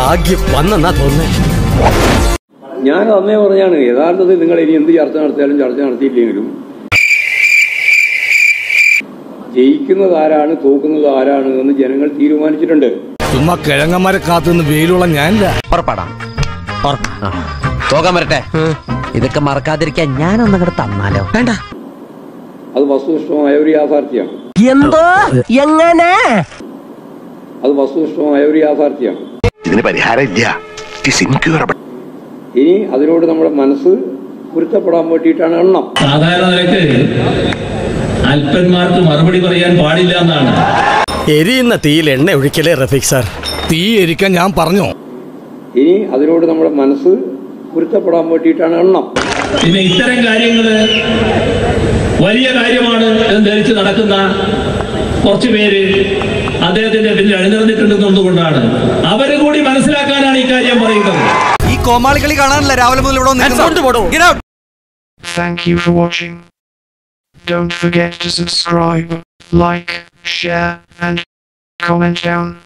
ഭാഗ്യം വന്നെന്നാ തോന്നുന്നേ ഞാൻ അന്നേ പറഞ്ഞാണ് യഥാർത്ഥത്തിൽ നിങ്ങൾ ഇനി എന്ത് ചർച്ച നടത്തിയാലും ചർച്ച നടത്തിയില്ലെങ്കിലും ജയിക്കുന്നത് ആരാണ് തോക്കുന്നത് ആരാണ് എന്ന് ജനങ്ങൾ തീരുമാനിച്ചിട്ടുണ്ട് ചുമ്മാ കിഴങ്ങന്മാരെ കാത്തുനിന്ന് വെയിലുള്ള ഞാനില്ല പുറപ്പെടാം പോകാൻ വരട്ടെ ഇതൊക്കെ മറക്കാതിരിക്കാൻ ഞാനൊന്നങ്ങോട്ട് തന്നാലോ വേണ്ട അത് വസ്തുനിഷ്ഠമായ ഒരു യാഥാർത്ഥ്യമാണ് എന്തോ എങ്ങനെ അത് വസ്തുനിഷ്ഠമായ ഒരു യാഥാർത്ഥ്യമാണ് ഇതിന് പരിഹാരമില്ല ഇറ്റ് ഇൻക്യൂറബിൾ ഇനി അതിനോട് നമ്മുടെ മനസ്സ് പൊരുത്തപ്പെടാൻ വേണ്ടിയിട്ടാണ് എണ്ണം സാധാരണ നിലക്ക് അല്പന്മാർക്ക് മറുപടി പറയാൻ പാടില്ല എന്നാണ് എരിയുന്ന തീയിൽ എണ്ണ ഒഴിക്കലേ റഫീഖ് സാർ തീ എരിക്കാൻ ഞാൻ പറഞ്ഞോ ഇനി അതിനോട് നമ്മുടെ മനസ്സ് പൊരുത്തപ്പെടാൻ വേണ്ടിയിട്ടാണ് എണ്ണം പിന്നെ ഇത്തരം കാര്യങ്ങള് വലിയ കാര്യമാണ് എന്ന് ധരിച്ച് നടക്കുന്ന കുറച്ചു പേര് അദ്ദേഹത്തിന്റെ പിന്നിൽ അണിനിരന്നിട്ടുണ്ടെന്നുകൊണ്ടാണ് അവര് കൂടി മനസ്സിലാക്കാനാണ് ഇക്കാര്യം പറയുന്നത് ഈ കോമാളികളി കാണാനല്ല രാവിലെ മുതൽ ഇവിടെ വന്നിരിക്കുന്നത്. Get out. Thank you for watching. Don't forget to subscribe, like, share, and comment down.